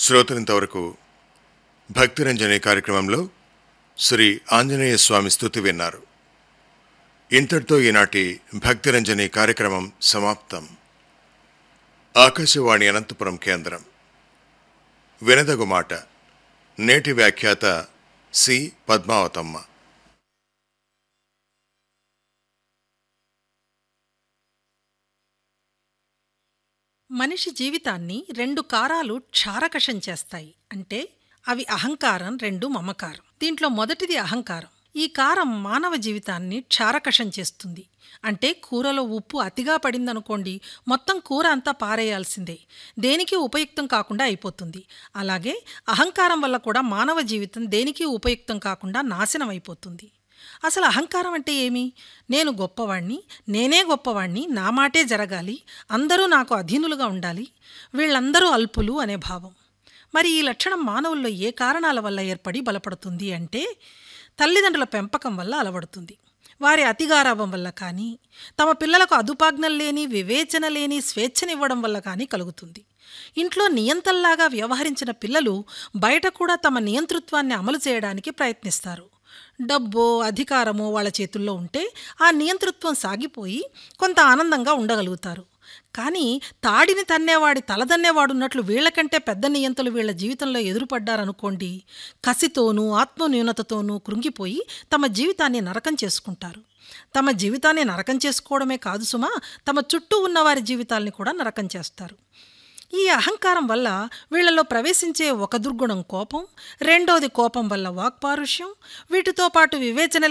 శ్రోతలింతవరకు భక్తిరంజని కార్యక్రమంలో శ్రీ ఆంజనేయ స్వామి స్థుతి విన్నారు ఇంతటితో ఈనాటి భక్తిరంజని కార్యక్రమం సమాప్తం ఆకాశవాణి అనంతపురం కేంద్రం వినదగు మాట నేటి వ్యాఖ్యాత సి పద్మావతమ్మ మనిషి జీవితాన్ని రెండు కారాలు క్షారకషం చేస్తాయి అంటే అవి అహంకారం రెండు మమకారం దీంట్లో మొదటిది అహంకారం ఈ కారం మానవ జీవితాన్ని క్షారకషం చేస్తుంది అంటే కూరలో ఉప్పు అతిగా పడిందనుకోండి మొత్తం కూర అంతా పారేయాల్సిందే దేనికి ఉపయుక్తం కాకుండా అయిపోతుంది అలాగే అహంకారం వల్ల కూడా మానవ జీవితం దేనికి ఉపయుక్తం కాకుండా నాశనం అయిపోతుంది అసలు అహంకారం అంటే ఏమి నేను గొప్పవాణ్ణి నేనే గొప్పవాణ్ణి నా మాటే జరగాలి అందరూ నాకు అధీనులుగా ఉండాలి వీళ్ళందరూ అల్పులు అనే భావం మరి ఈ లక్షణం మానవుల్లో ఏ కారణాల వల్ల ఏర్పడి బలపడుతుంది అంటే తల్లిదండ్రుల పెంపకం వల్ల అలవడుతుంది వారి అతిగారాభం వల్ల కానీ తమ పిల్లలకు అదుపాజ్ఞలు లేని వివేచన లేని స్వేచ్ఛనివ్వడం వల్ల కానీ కలుగుతుంది ఇంట్లో నియంతల్లాగా వ్యవహరించిన పిల్లలు బయట కూడా తమ నియంతృత్వాన్ని అమలు చేయడానికి ప్రయత్నిస్తారు డబ్బో అధికారమో వాళ్ళ చేతుల్లో ఉంటే ఆ నియంతృత్వం సాగిపోయి కొంత ఆనందంగా ఉండగలుగుతారు కానీ తాడిని తన్నేవాడి తలదన్నేవాడున్నట్లు వీళ్ళకంటే పెద్ద నియంతలు వీళ్ళ జీవితంలో ఎదురుపడ్డారనుకోండి కసితోనూ ఆత్మన్యూనతతోనూ కృంగిపోయి తమ జీవితాన్ని నరకం చేసుకుంటారు తమ జీవితాన్ని నరకం చేసుకోవడమే కాదు సుమా తమ చుట్టూ ఉన్న వారి జీవితాల్ని కూడా నరకం చేస్తారు ఈ అహంకారం వల్ల వీళ్ళలో ప్రవేశించే ఒక దుర్గుణం కోపం రెండోది కోపం వల్ల వాక్పారుష్యం వీటితో పాటు వివేచన